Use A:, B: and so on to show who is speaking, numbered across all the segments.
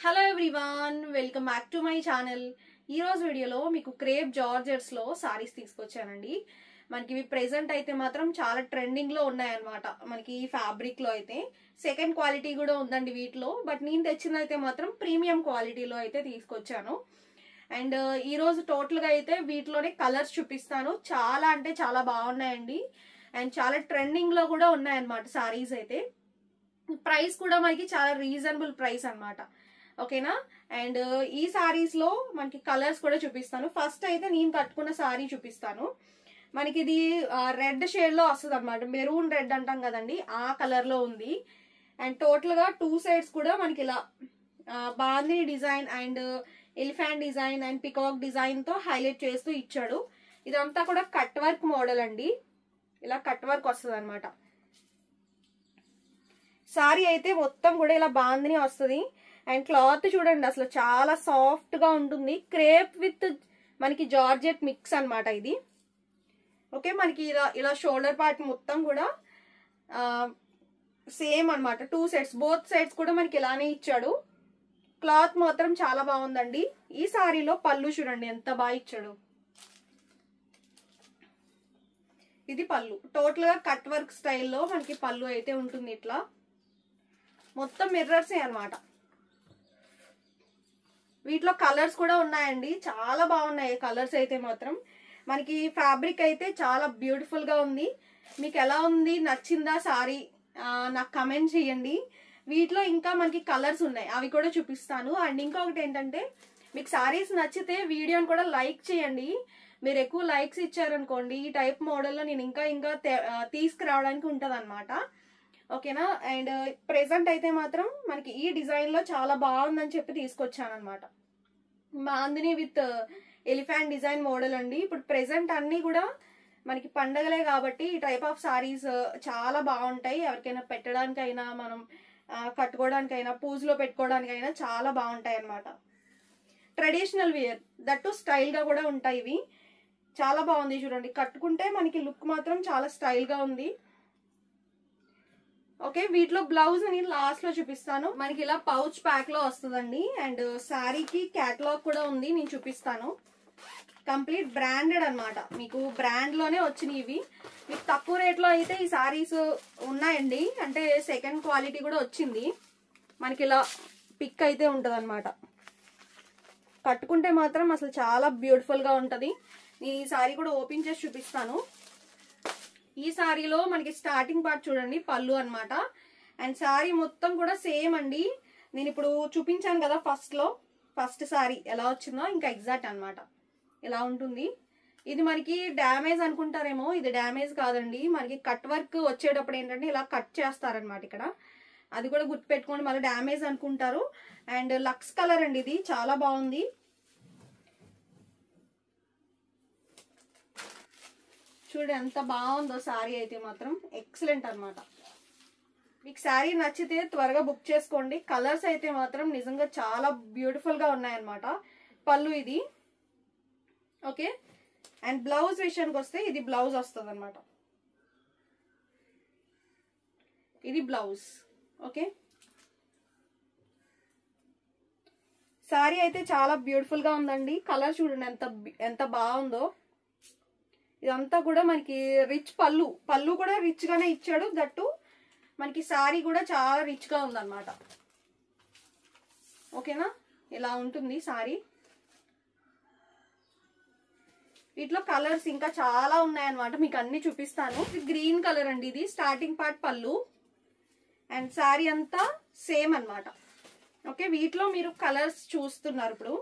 A: hello everyone welcome back to my channel ఈ రోజు వీడియోలో మీకు క్రేప్ జార్జెట్స్ లో సారీస్ తీసుకొచ్చానండి మనకి ఇవి ప్రెసెంట్ అయితే మాత్రం చాలా ట్రెండింగ్ లో ఉన్నాయన్నమాట మనకి ఈ ఫ్యాబ్రిక్ లో అయితే సెకండ్ క్వాలిటీ కూడా ఉందండి వీటిలో బట్ నేను తెచ్చింది అయితే మాత్రం ప్రీమియం క్వాలిటీలో అయితే తీసుకొచ్చాను అండ్ ఈ రోజు టోటల్ గా అయితే వీటిలోనే కలర్స్ చూపిస్తాను చాలా అంటే చాలా బాగున్నాయండి అండ్ చాలా ట్రెండింగ్ లో కూడా ఉన్నాయన్నమాట సారీస్ అయితే ప్రైస్ కూడా మనకి చాలా రీజనబుల్ ప్రైస్ అన్నమాట ఓకేనా అండ్ ఈ సారీస్ లో మనకి కలర్స్ కూడా చూపిస్తాను ఫస్ట్ అయితే నేను కట్టుకున్న సారీ చూపిస్తాను మనకి ఇది రెడ్ షేడ్ లో వస్తుంది అనమాట మెరూన్ రెడ్ అంటాం కదండి ఆ కలర్ లో ఉంది అండ్ టోటల్ గా టూ సైడ్స్ కూడా మనకి ఇలా bandhani design and elephant design and peacock design తో హైలైట్ చేస్తూ ఇచ్చాడు ఇదంతా కూడా కట్ వర్క్ మోడల్ అండి ఇలా కట్ వర్క్ వస్తుంది అనమాట సారీ అయితే మొత్తం కూడా ఇలా బాందిని వస్తుంది అండ్ క్లాత్ చూడండి అసలు చాలా సాఫ్ట్ గా ఉంటుంది క్రేప్ విత్ మనకి జార్జెట్ మిక్స్ అనమాట ఇది ఓకే మనకి ఇలా ఇలా షోల్డర్ పార్ట్ మొత్తం కూడా సేమ్ అనమాట టూ సెట్స్ బోత్ సైడ్స్ కూడా మనకి ఇలానే ఇచ్చాడు క్లాత్ మాత్రం చాలా బాగుందండి ఈ సారీలో పళ్ళు చూడండి ఎంత బాగా ఇచ్చాడు ఇది పళ్ళు టోటల్ గా కట్ వర్క్ స్టైల్లో మనకి పళ్ళు అయితే ఉంటుంది ఇట్లా మొత్తం మిర్రర్సే అనమాట వీటిలో కలర్స్ కూడా ఉన్నాయండి చాలా బాగున్నాయి కలర్స్ అయితే మాత్రం మనకి ఫ్యాబ్రిక్ అయితే చాలా బ్యూటిఫుల్ గా ఉంది మీకు ఎలా ఉంది నచ్చిందా సారీ నాకు కమెంట్ చేయండి వీటిలో ఇంకా మనకి కలర్స్ ఉన్నాయి అవి కూడా చూపిస్తాను అండ్ ఇంకొకటి ఏంటంటే మీకు సారీస్ నచ్చితే వీడియోని కూడా లైక్ చేయండి మీరు ఎక్కువ లైక్స్ ఇచ్చారనుకోండి ఈ టైప్ మోడల్లో నేను ఇంకా ఇంకా తీసుకురావడానికి ఉంటుంది అనమాట ఓకేనా అండ్ ప్రెసెంట్ అయితే మాత్రం మనకి ఈ డిజైన్ లో చాలా బాగుందని చెప్పి తీసుకొచ్చాను అనమాట bandhani with elephant design model అండి ఇప్పుడు ప్రెసెంట్ అన్ని కూడా మనకి పండగలే కాబట్టి ఈ టైప్ ఆఫ్ సారీస్ చాలా బాగుంటాయి ఎవరికైనా పెట్టడానికైనా మనం కట్టుకోవడానికైనా పూజలో పెట్టుకోవడానికైనా చాలా బాగుంటాయి అనమాట ట్రెడిషనల్ వేర్ దట్టు స్టైల్ గా కూడా ఉంటాయి ఇవి చాలా బాగుంది చూడండి కట్టుకుంటే మనకి లుక్ మాత్రం చాలా స్టైల్ గా ఉంది ఓకే వీటిలో బ్లౌజ్ నేను లాస్ట్ లో చూపిస్తాను మనకి ఇలా పౌచ్ ప్యాక్ లో వస్తుందండి అండ్ శారీకి క్యాటలాగ్ కూడా ఉంది నేను చూపిస్తాను కంప్లీట్ బ్రాండెడ్ అనమాట మీకు బ్రాండ్ లోనే వచ్చినాయి ఇవి మీకు తక్కువ రేట్ లో అయితే ఈ సారీస్ ఉన్నాయండి అంటే సెకండ్ క్వాలిటీ కూడా వచ్చింది మనకి ఇలా పిక్ అయితే ఉంటది అనమాట కట్టుకుంటే మాత్రం అసలు చాలా బ్యూటిఫుల్ గా ఉంటది నేను ఈ సారీ కూడా ఓపెన్ చేసి చూపిస్తాను ఈ సారీలో మనకి స్టార్టింగ్ పార్ట్ చూడండి పళ్ళు అనమాట అండ్ సారీ మొత్తం కూడా సేమ్ అండి నేను ఇప్పుడు చూపించాను కదా ఫస్ట్ లో ఫస్ట్ సారీ ఎలా వచ్చిందో ఇంకా ఎగ్జాక్ట్ అనమాట ఇలా ఉంటుంది ఇది మనకి డ్యామేజ్ అనుకుంటారేమో ఇది డ్యామేజ్ కాదండి మనకి కట్ వర్క్ వచ్చేటప్పుడు ఏంటంటే ఇలా కట్ చేస్తారనమాట ఇక్కడ అది కూడా గుర్తుపెట్టుకోండి మళ్ళీ డ్యామేజ్ అనుకుంటారు అండ్ లక్స్ కలర్ అండి ఇది చాలా బాగుంది చూడండి ఎంత బాగుందో శారీ అయితే మాత్రం ఎక్సలెంట్ అనమాట మీకు శారీ నచ్చితే త్వరగా బుక్ చేసుకోండి కలర్స్ అయితే మాత్రం నిజంగా చాలా బ్యూటిఫుల్ గా ఉన్నాయన్నమాట పళ్ళు ఇది ఓకే అండ్ బ్లౌజ్ విషయానికి వస్తే ఇది బ్లౌజ్ వస్తుంది అనమాట ఇది బ్లౌజ్ ఓకే శారీ అయితే చాలా బ్యూటిఫుల్ గా ఉందండి కలర్ చూడండి ఎంత ఎంత బాగుందో ఇదంతా కూడా మనకి రిచ్ పళ్ళు పళ్ళు కూడా రిచ్ గానే ఇచ్చాడు దట్టు మనకి శారీ కూడా చాలా రిచ్ గా ఉందన్నమాట ఓకేనా ఇలా ఉంటుంది శారీ వీటిలో కలర్స్ ఇంకా చాలా ఉన్నాయన్నమాట మీకు అన్ని చూపిస్తాను గ్రీన్ కలర్ అండి ఇది స్టార్టింగ్ పార్ట్ పళ్ళు అండ్ శారీ అంతా సేమ్ అనమాట ఓకే వీటిలో మీరు కలర్స్ చూస్తున్నారు ఇప్పుడు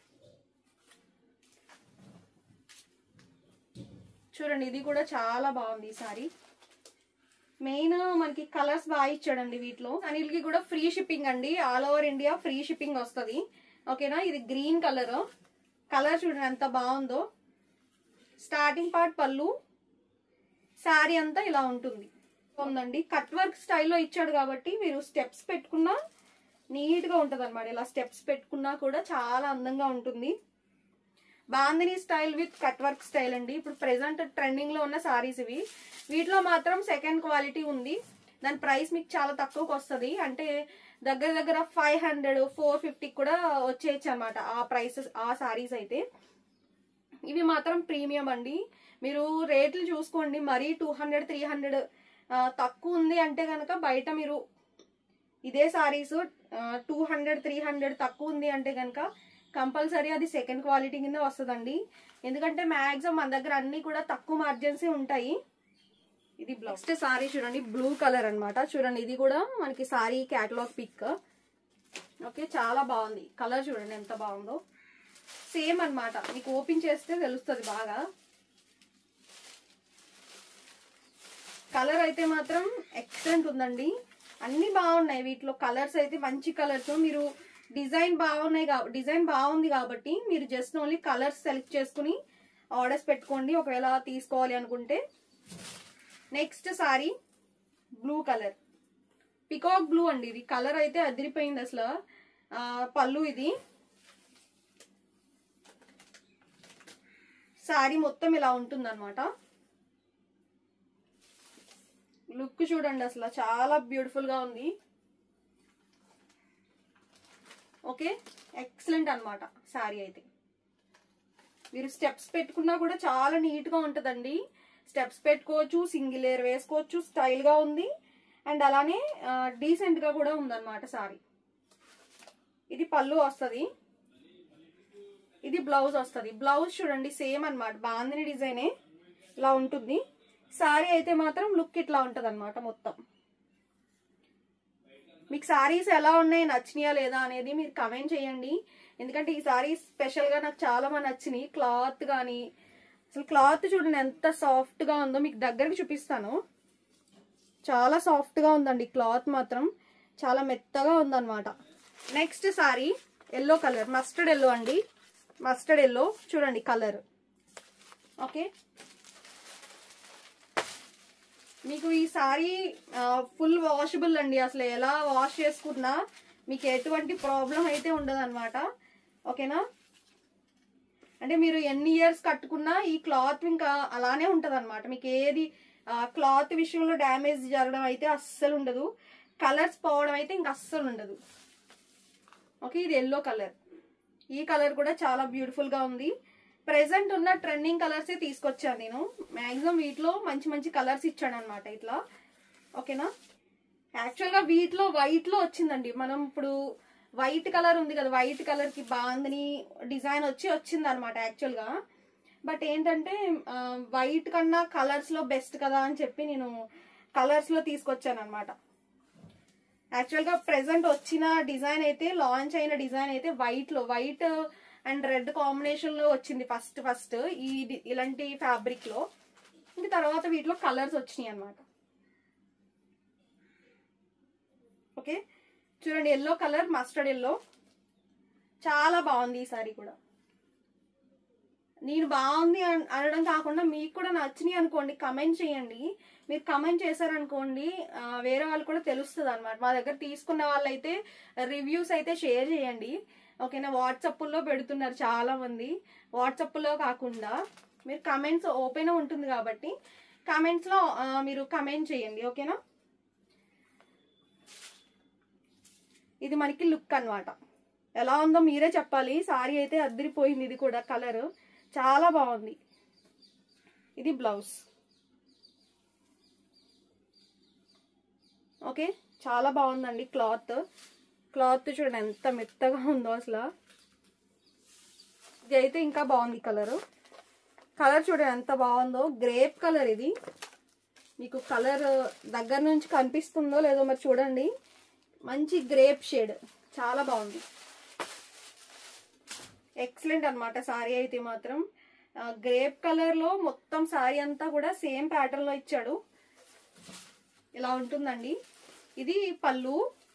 A: చూడండి ఇది కూడా చాలా బాగుంది ఈ సారీ మెయిన్ మనకి కలర్స్ బాగా ఇచ్చాడండి వీటిలో అనిల్కి కూడా ఫ్రీ షిప్పింగ్ అండి all over India free shipping వస్తుంది ఓకేనా ఇది గ్రీన్ కలర్ కలర్ చూడండి ఎంత బాగుందో స్టార్టింగ్ పార్ట్ పళ్ళు శారీ అంతా ఇలా ఉంటుంది ఉందండి కట్ వర్క్ స్టైల్లో ఇచ్చాడు కాబట్టి మీరు స్టెప్స్ పెట్టుకున్నా నీట్గా ఉంటుంది అనమాట ఇలా స్టెప్స్ పెట్టుకున్నా కూడా చాలా అందంగా ఉంటుంది bandhani style with cut work style అండి ఇప్పుడు ప్రెసెంట్ ట్రెండింగ్ లో ఉన్న సారీస్ ఇవి వీటిలో మాత్రం సెకండ్ క్వాలిటీ ఉంది దాని ప్రైస్ మీకు చాలా తక్కువకి వస్తుంది అంటే దగ్గర దగ్గర ఫైవ్ హండ్రెడ్ ఫోర్ ఫిఫ్టీ కూడా వచ్చేయచ్చు అనమాట ఆ ప్రైసెస్ ఆ సారీస్ అయితే ఇవి మాత్రం ప్రీమియం అండి మీరు రేట్లు చూసుకోండి మరీ టూ హండ్రెడ్ త్రీ హండ్రెడ్ తక్కువ ఉంది అంటే కనుక బయట మీరు ఇదే saris two hundred three hundred తక్కువ ఉంది అంటే కనుక కంపల్సరీ అది సెకండ్ క్వాలిటీ కింద వస్తుందండి ఎందుకంటే మ్యాక్సిమం మన దగ్గర అన్ని కూడా తక్కువ మార్జిన్స్ ఉంటాయి ఇది నెక్స్ట్ సారీ చూడండి బ్లూ కలర్ అన్నమాట చూడండి ఇది కూడా మనకి సారీ క్యాటలాగ్ పిక్ ఓకే చాలా బాగుంది కలర్ చూడండి ఎంత బాగుందో సేమ్ అన్నమాట మీకు ఓపెన్ చేస్తే తెలుస్తుంది బాగా కలర్ అయితే మాత్రం ఎక్సలెంట్ ఉందండి అన్ని బాగున్నాయి వీటిలో కలర్స్ అయితే మంచి కలర్స్ మీరు డిజైన్ బాగున్నాయి కా డిజైన్ బాగుంది కాబట్టి మీరు జస్ట్ ఓన్లీ కలర్స్ సెలెక్ట్ చేసుకుని ఆర్డర్స్ పెట్టుకోండి ఒకవేళ తీసుకోవాలి అనుకుంటే next sari blue colour peacock blue అండి ఇది కలర్ అయితే అదిరిపోయింది అసలు ఆ, పళ్ళు ఇది సారీ మొత్తం ఇలా ఉంటుంది అనమాట లుక్ చూడండి అసలు చాలా బ్యూటిఫుల్ గా ఉంది ఓకే ఎక్సలెంట్ అన్నమాట సారీ అయితే మీరు స్టెప్స్ పెట్టుకున్నా కూడా చాలా నీట్ గా ఉంటదండి స్టెప్స్ పెట్టుకోవచ్చు సింగిల్ ఎయిర్ వేసుకోవచ్చు స్టైల్ గా ఉంది అండ్ అలానే డీసెంట్ గా కూడా ఉందన్నమాట సారీ ఇది పళ్ళు వస్తుంది ఇది బ్లౌజ్ వస్తుంది బ్లౌజ్ చూడండి సేమ్ అన్నమాట బాందిని డిజైనే ఇలా ఉంటుంది సారీ అయితే మాత్రం లుక్ ఇట్లా ఉంటది అనమాట మొత్తం మీకు సారీస్ ఎలా ఉన్నాయి నచ్చినాయా లేదా అనేది మీరు కమెంట్ చేయండి ఎందుకంటే ఈ సారీస్ స్పెషల్ గా నాకు చాలా బాగా నచ్చినాయి క్లాత్ కానీ అసలు క్లాత్ చూడండి ఎంత సాఫ్ట్ గా ఉందో మీకు దగ్గరికి చూపిస్తాను చాలా సాఫ్ట్ గా ఉందండి క్లాత్ మాత్రం చాలా మెత్తగా ఉందన్నమాట next sari yellow colour mustard yellow అండి మస్టర్డ్ ఎల్లో చూడండి కలర్ ఓకే మీకు ఈ సారీ ఫుల్ వాషబుల్ అండి అసలు ఎలా వాష్ చేసుకున్నా మీకు ఎటువంటి ప్రాబ్లం అయితే ఉండదు అనమాట ఓకేనా అంటే మీరు ఎన్ని ఇయర్స్ కట్టుకున్నా ఈ క్లాత్ ఇంకా అలానే ఉంటది అనమాట మీకు ఏది క్లాత్ విషయంలో డ్యామేజ్ జరగడం అయితే అస్సలు ఉండదు కలర్స్ పోవడం అయితే ఇంకా అస్సలు ఉండదు ఓకే ఇది ఎల్లో కలర్ ఈ కలర్ కూడా చాలా బ్యూటిఫుల్ గా ఉంది ప్రెసెంట్ ఉన్న ట్రెండింగ్ కలర్స్ తీసుకొచ్చాను నేను మాక్సిమం వీటిలో మంచి మంచి కలర్స్ ఇచ్చాను అనమాట ఇట్లా ఓకేనా యాక్చువల్ గా వీటిలో వైట్ లో వచ్చిందండి మనం ఇప్పుడు వైట్ కలర్ ఉంది కదా వైట్ కలర్ కి బాందని డిజైన్ వచ్చి వచ్చింది అనమాట యాక్చువల్ గా బట్ ఏంటంటే వైట్ కన్నా కలర్స్ లో బెస్ట్ కదా అని చెప్పి నేను కలర్స్ లో తీసుకొచ్చాను అనమాట యాక్చువల్ గా ప్రెసెంట్ వచ్చిన డిజైన్ అయితే లాంచ్ అయిన డిజైన్ అయితే వైట్ లో వైట్ అండ్ రెడ్ కాంబినేషన్ లో వచ్చింది ఫస్ట్ ఫస్ట్ ఈ డి- ఇలాంటి ఫ్యాబ్రిక్ లో ఇంక తర్వాత వీటిలో కలర్స్ వచ్చినాయి అనమాట ఓకే చూడండి ఎల్లో కలర్ మస్టర్డ్ ఎల్లో చాలా బాగుంది ఈ సారీ కూడా నేను బాగుంది అన్- అనడం కాకుండా మీకు కూడా నచ్చినాయి అనుకోండి కమెంట్ చేయండి మీరు కమెంట్ చేశారనుకోండి ఆ, వేరే వాళ్ళు కూడా తెలుస్తుంది అనమాట మా దగ్గర తీసుకున్న వాళ్ళైతే రివ్యూస్ అయితే షేర్ చేయండి ఓకేనా వాట్సాప్లో పెడుతున్నారు చాలా మంది వాట్సాప్లో కాకుండా మీరు కమెంట్స్ ఓపెన్ ఉంటుంది కాబట్టి కమెంట్స్లో మీరు కమెంట్ చేయండి ఓకేనా ఇది మనకి లుక్ అన్నమాట ఎలా ఉందో మీరే చెప్పాలి సారీ అయితే అద్దరిపోయింది ఇది కూడా కలర్ చాలా బాగుంది ఇది బ్లౌజ్ ఓకే చాలా బాగుందండి క్లాత్ క్లాత్ చూడండి ఎంత మెత్తగా ఉందో అసలు ఇది అయితే ఇంకా బాగుంది కలర్ కలర్ చూడండి ఎంత బాగుందో గ్రేప్ కలర్ ఇది మీకు కలర్ దగ్గర నుంచి కనిపిస్తుందో లేదో మరి చూడండి మంచి గ్రేప్ షేడ్ చాలా బాగుంది ఎక్సలెంట్ అన్నమాట సారీ అయితే మాత్రం ఆ, గ్రేప్ కలర్ లో మొత్తం సారీ అంతా కూడా సేమ్ ప్యాటర్న్ లో ఇచ్చాడు ఇలా ఉంటుందండి ఇది పళ్ళు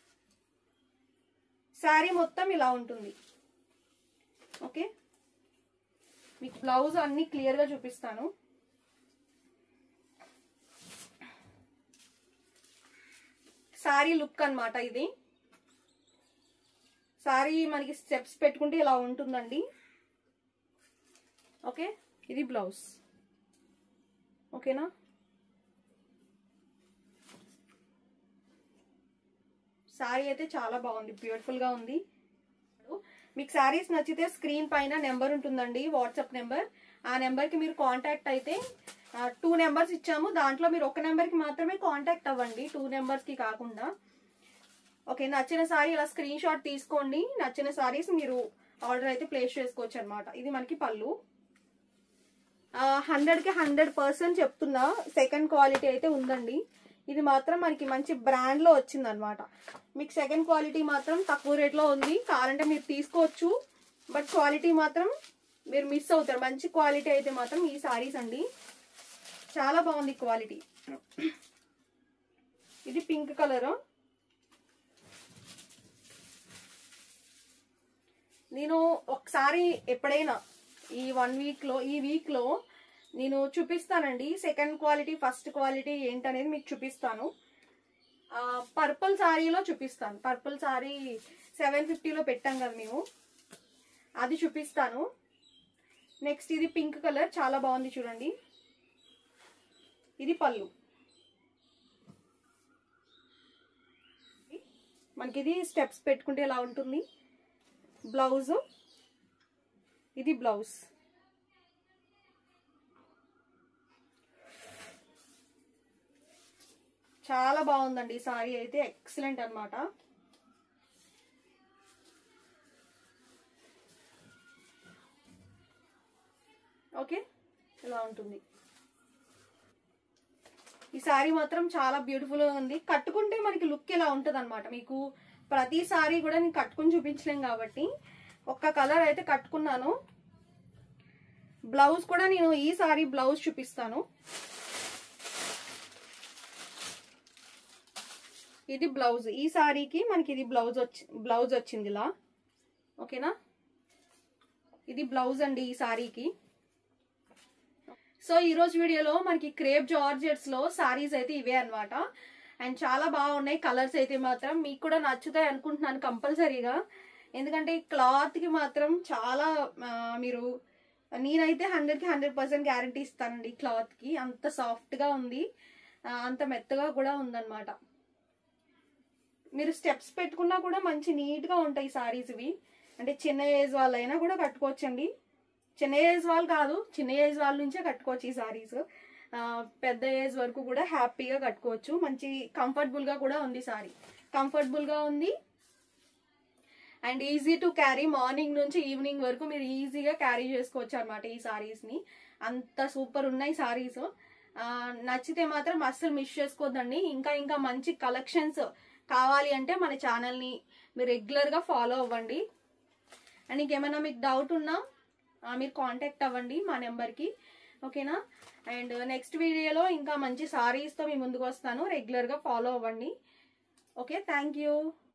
A: శారీ మొత్తం ఇలా ఉంటుంది ఓకే మీకు బ్లౌజ్ అన్ని క్లియర్ గా చూపిస్తాను శారీ లుక్ అన్నమాట ఇది శారీ మనకి స్టెప్స్ పెట్టుకుంటే ఇలా ఉంటుందండి ఓకే ఇది బ్లౌజ్ ఓకేనా శారీ అయితే చాలా బాగుంది బ్యూటిఫుల్గా ఉంది మీకు శారీస్ నచ్చితే స్క్రీన్ పైన నెంబర్ ఉంటుందండి వాట్సాప్ నెంబర్ ఆ నెంబర్కి మీరు కాంటాక్ట్ అయితే టూ నెంబర్స్ ఇచ్చాము దాంట్లో మీరు ఒక నెంబర్కి మాత్రమే కాంటాక్ట్ అవ్వండి టూ నెంబర్స్కి కాకుండా ఓకే నచ్చిన సారీ ఇలా స్క్రీన్ షాట్ తీసుకోండి నచ్చిన సారీస్ మీరు ఆర్డర్ అయితే ప్లేస్ చేసుకోవచ్చు అనమాట ఇది మనకి పళ్ళు హండ్రెడ్కి హండ్రెడ్ పర్సెంట్ చెప్తున్నా సెకండ్ క్వాలిటీ అయితే ఉందండి ఇది మాత్రం మనకి మంచి బ్రాండ్లో వచ్చింది అనమాట మీకు సెకండ్ క్వాలిటీ మాత్రం తక్కువ రేట్లో ఉంది కావాలంటే మీరు తీసుకోవచ్చు బట్ క్వాలిటీ మాత్రం మీరు మిస్ అవుతారు మంచి క్వాలిటీ అయితే మాత్రం ఈ సారీస్ అండి చాలా బాగుంది క్వాలిటీ ఇది పింక్ కలర్ నేను ఒకసారి ఎప్పుడైనా ఈ వన్ వీక్లో ఈ వీక్లో నేను చూపిస్తానండి సెకండ్ క్వాలిటీ ఫస్ట్ క్వాలిటీ ఏంటనేది మీకు చూపిస్తాను పర్పుల్ శారీలో చూపిస్తాను పర్పుల్ శారీ సెవెన్ ఫిఫ్టీలో పెట్టాం కదా మేము అది చూపిస్తాను నెక్స్ట్ ఇది పింక్ కలర్ చాలా బాగుంది చూడండి ఇది పళ్ళు మనకి ఇది స్టెప్స్ పెట్టుకుంటే ఎలా ఉంటుంది బ్లౌజ్ ఇది బ్లౌజ్ చాలా బాగుందండి ఈ సారీ అయితే ఎక్సలెంట్ అనమాట ఓకే ఇలా ఉంటుంది ఈ సారీ మాత్రం చాలా బ్యూటిఫుల్ గా ఉంది కట్టుకుంటే మనకి లుక్ ఇలా ఉంటుంది అనమాట మీకు ప్రతి సారీ కూడా నేను కట్టుకుని చూపించలేం కాబట్టి ఒక్క కలర్ అయితే కట్టుకున్నాను బ్లౌజ్ కూడా నేను ఈ సారీ బ్లౌజ్ చూపిస్తాను ఇది బ్లౌజ్ ఈ సారీకి మనకి ఇది బ్లౌజ్ వచ్చి బ్లౌజ్ వచ్చింది ఇలా ఓకేనా ఇది బ్లౌజ్ అండి ఈ సారీకి సో ఈ రోజు వీడియోలో మనకి క్రేప్ జార్జెట్స్ లో సారీస్ అయితే ఇవే అనమాట అండ్ చాలా బాగున్నాయి కలర్స్ అయితే మాత్రం మీకు కూడా నచ్చుతాయి అనుకుంటున్నాను కంపల్సరీగా ఎందుకంటే ఈ క్లాత్ కి మాత్రం చాలా ఆ, మీరు నేనైతే హండ్రెడ్ కి హండ్రెడ్ పర్సెంట్ గ్యారంటీ ఇస్తానండి ఈ క్లాత్ కి అంత సాఫ్ట్ గా ఉంది ఆ, అంత మెత్తగా కూడా ఉందన్నమాట మీరు స్టెప్స్ పెట్టుకున్నా కూడా మంచి నీట్ గా ఉంటాయి సారీస్ ఇవి అంటే చిన్న ఏజ్ వాళ్ళైనా కూడా కట్టుకోవచ్చండి చిన్న ఏజ్ వాళ్ళు కాదు చిన్న ఏజ్ వాళ్ళ నుంచే కట్టుకోవచ్చు ఈ సారీస్ పెద్ద ఏజ్ వరకు కూడా హ్యాపీగా కట్టుకోవచ్చు మంచి కంఫర్టబుల్ గా కూడా ఉంది సారీ కంఫర్టబుల్ గా ఉంది and easy to carry morning నుంచి ఈవినింగ్ వరకు మీరు ఈజీగా క్యారీ చేసుకోవచ్చు అనమాట ఈ సారీస్ ని అంత సూపర్ ఉన్నాయి సారీస్ నచ్చితే మాత్రం అస్సలు మిస్ చేసుకోవద్దండి ఇంకా ఇంకా మంచి కలెక్షన్స్ కావాలి అంటే మన ఛానల్ని మీరు రెగ్యులర్గా ఫాలో అవ్వండి అండ్ ఇంకేమైనా మీకు డౌట్ ఉన్నా ఆ, మీరు కాంటాక్ట్ అవ్వండి మా నెంబర్కి ఓకేనా అండ్ నెక్స్ట్ వీడియోలో ఇంకా మంచి సారీస్తో మీ ముందుకు వస్తాను రెగ్యులర్గా ఫాలో అవ్వండి ఓకే థ్యాంక్ యూ